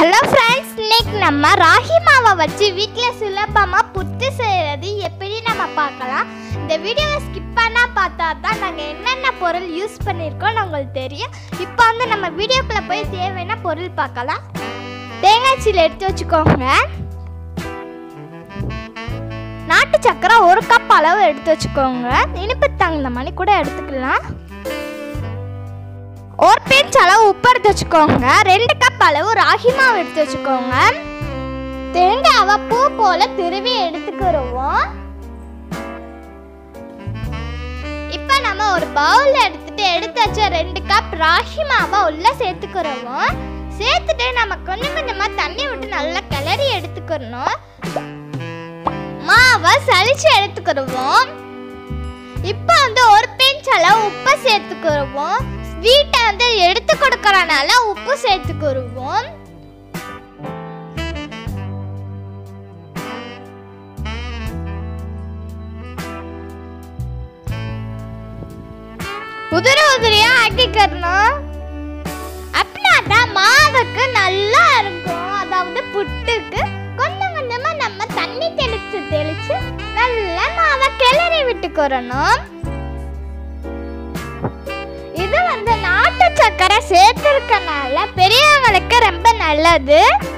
hello friends இன்னைக்கு நம்ம ராகி மாவை வச்சு வீட்டில் சுலபமாக புட்டு செய்கிறது எப்படி நம்ம பார்க்கலாம் இந்த வீடியோவை ஸ்கிப் பண்ணால் பார்த்தா தான் நாங்கள் என்னென்ன பொருள் யூஸ் பண்ணியிருக்கோம்னு உங்களுக்கு தெரியும் இப்போ வந்து நம்ம வீடியோக்குள்ளே போய் தேவையான பொருள் பார்க்கலாம் தேங்காய் சீல் எடுத்து வச்சுக்கோங்க நாட்டு சக்கரை ஒரு கப் அளவு எடுத்து வச்சுக்கோங்க இனிப்பு தகுந்த மாதிரி கூட எடுத்துக்கலாம் ஒரு பிஞ்ச் அளவு உப்பு எடுத்து வச்சுக்கோங்க ரெண்டு கப் அளவு ராகி மாவு எடுத்து வச்சுக்கோங்க தேங்காவை பூ போல திருவி எடுத்துக்கிறோம் இப்போ நம்ம ஒரு பவுல் எடுத்துட்டு எடுத்து வச்ச ரெண்டு கப் ராகி மாவை உள்ள சேர்த்துக்கிறோம் சேர்த்துட்டு நம்ம கொஞ்சம் கொஞ்சமா தண்ணி விட்டு நல்லா கிளறி எடுத்துக்கிறணும் மாவை சலிச்சு எடுத்துக்கிறோம் இப்போ வந்து ஒரு பிஞ்ச் அளவு உப்பை சேர்த்துக்கிறோம் ஸ்வீட்டை வந்து எடுத்து கொடுக்கறனால உப்பு சேர்த்துக்கிருவோம் உதிரி உதிரியா ஆக்கிக்கிறணும் அப்படின்னா தான் மாவுக்கு நல்லா இருக்கும் அதாவது புட்டுக்கு கொஞ்சம் கொஞ்சமா நம்ம தண்ணி தெளிச்சு தெளிச்சு நல்லா மாவை கிளறி விட்டுக்கிறணும் இது வந்து நாட்டு சக்கரை சேர்த்துருக்கனால பெரியவங்களுக்கு ரொம்ப நல்லது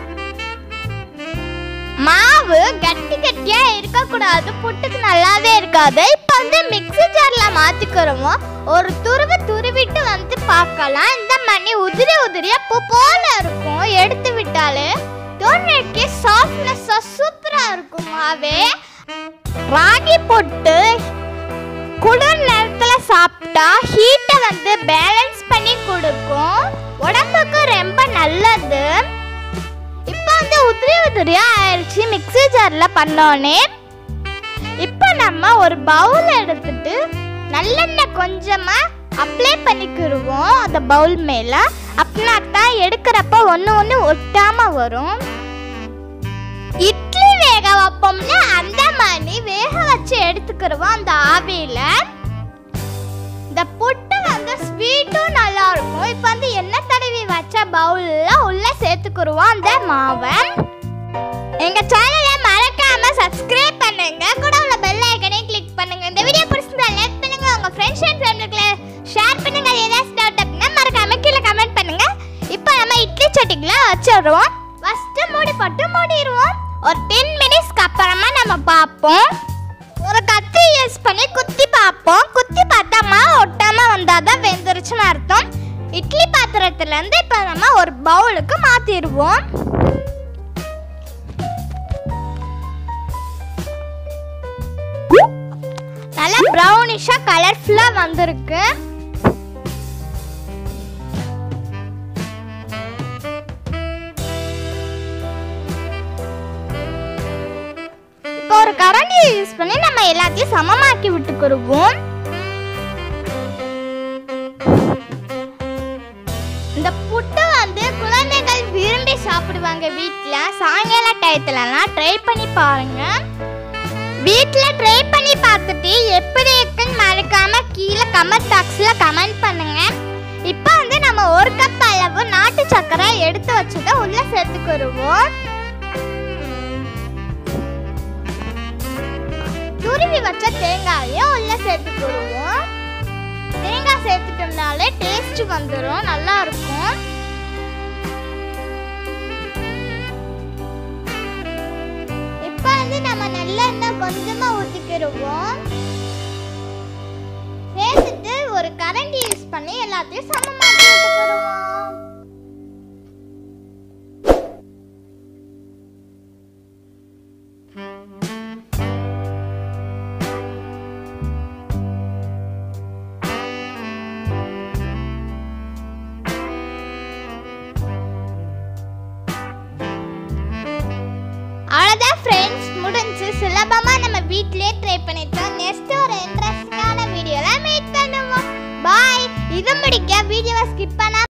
மாவு கட்டி கட்டியா இருக்கக்கூடாது புட்டுக்கு நல்லாவே இருக்காது இப்போ வந்து மிக்ஸி ஜார்ல மாத்திக்கிறோமோ ஒரு துருவி துருவிட்டு வந்து பார்க்கலாம் இந்த மணி உதிரி உதிரியா பூ போல இருக்கும் எடுத்து விட்டாலே தோணுக்கு சாஃப்ட்னஸ் சூப்பரா இருக்கும் மாவே ராகி பொட்டு குளிர் நேரத்தில் சாப்பிட்டா ஹீட்டை வந்து பேலன்ஸ் பண்ணி கொடுக்கும் உடம்புக்கு ரொம்ப நல்லது இப்போ வந்து உதிரி உதிரியா ஆயிடுச்சு மிக்ஸி ஜாரில் பண்ணோன்னே இப்போ நம்ம ஒரு பவுல் எடுத்துட்டு நல்லெண்ணெய் கொஞ்சமாக அப்ளை பண்ணிக்கிடுவோம் அந்த பவுல் மேலே அப்படின்னா தான் எடுக்கிறப்ப ஒன்று ஒன்று ஒட்டாமல் வரும் இட்லி வேக வைப்போம்ல அந்த மாதிரி வேக வச்சு எடுத்துக்கிறோம் அந்த ஆவியில இந்த புட்டு வந்து ஸ்வீட்டும் நல்லா இருக்கும் இப்போ வந்து எண்ணெய் தடவி வச்ச பவுல்ல உள்ள சேர்த்துக்குருவோம் அந்த மாவை எங்க சேனலை மறக்காம சப்ஸ்கிரைப் பண்ணுங்க கூட உள்ள பெல் ஐக்கனையும் கிளிக் பண்ணுங்க இந்த வீடியோ பிடிச்சிருந்தா லைக் பண்ணுங்க உங்க ஃப்ரெண்ட்ஸ் அண்ட் ஃபேமிலிக்கு ஷேர் பண்ணுங்க அது ஏதாச்சும் டவுட் அப்படின்னா மறக்காம கீழே கமெண்ட் பண்ணுங்க இப்போ நம்ம இட்லி சட்டிக்குள்ள வச்சிடுறோம் ஃபர்ஸ்ட் மூடி போட்டு மூடிடுவோம் ஒரு டென் மினிட்ஸ்க்கு அப்புறமா நம்ம பார்ப்போம் ஒரு கத்தி யூஸ் பண்ணி குத்தி பார்ப்போம் குத்தி பார்த்தா மாவு ஒட்டாம வந்தாதான் வெந்துருச்சுன்னு அர்த்தம் இட்லி பாத்திரத்துல இருந்து இப்போ நம்ம ஒரு பவுலுக்கு மாத்திடுவோம் நல்லா ப்ரௌனிஷா கலர்ஃபுல்லா வந்திருக்கு இப்போ ஒரு கரண்டியை யூஸ் பண்ணி நம்ம எல்லாத்தையும் சமமாக்கி விட்டுக்கிடுவோம் இந்த புட்டு வந்து குழந்தைகள் விரும்பி சாப்பிடுவாங்க வீட்டில் சாயங்கால டயத்துலலாம் ட்ரை பண்ணி பாருங்க வீட்டில் ட்ரை பண்ணி பார்த்துட்டு எப்படி இருக்குன்னு மறக்காம கீழே கமெண்ட் பாக்ஸில் கமெண்ட் பண்ணுங்க இப்போ வந்து நம்ம ஒரு கப் அளவு நாட்டு சக்கரை எடுத்து வச்சதை உள்ள சேர்த்துக்கிடுவோம் துருவி வச்ச தேங்காயையும் உள்ள சேர்த்துக்கிடுவோம் தேங்காய் சேர்த்துட்டோம்னாலே டேஸ்ட் வந்துடும் நல்லா இருக்கும் இப்போ வந்து நம்ம நல்லெண்ணெய் கொஞ்சமா ஊற்றிக்கிடுவோம் சேர்த்துட்டு ஒரு கரண்டி யூஸ் பண்ணி எல்லாத்தையும் சமமாக்கி விட்டுக்கிடுவோம் அவ்வளோதான் ஃப்ரெண்ட்ஸ் முடிஞ்சு சுலபமாக நம்ம வீட்டிலே ட்ரை பண்ணிட்டோம் நெக்ஸ்ட் ஒரு இன்ட்ரெஸ்டிங்கான வீடியோவில் மீட் பண்ணுவோம் பாய் இது முடிக்க வீடியோவை ஸ்கிப் பண்ணாம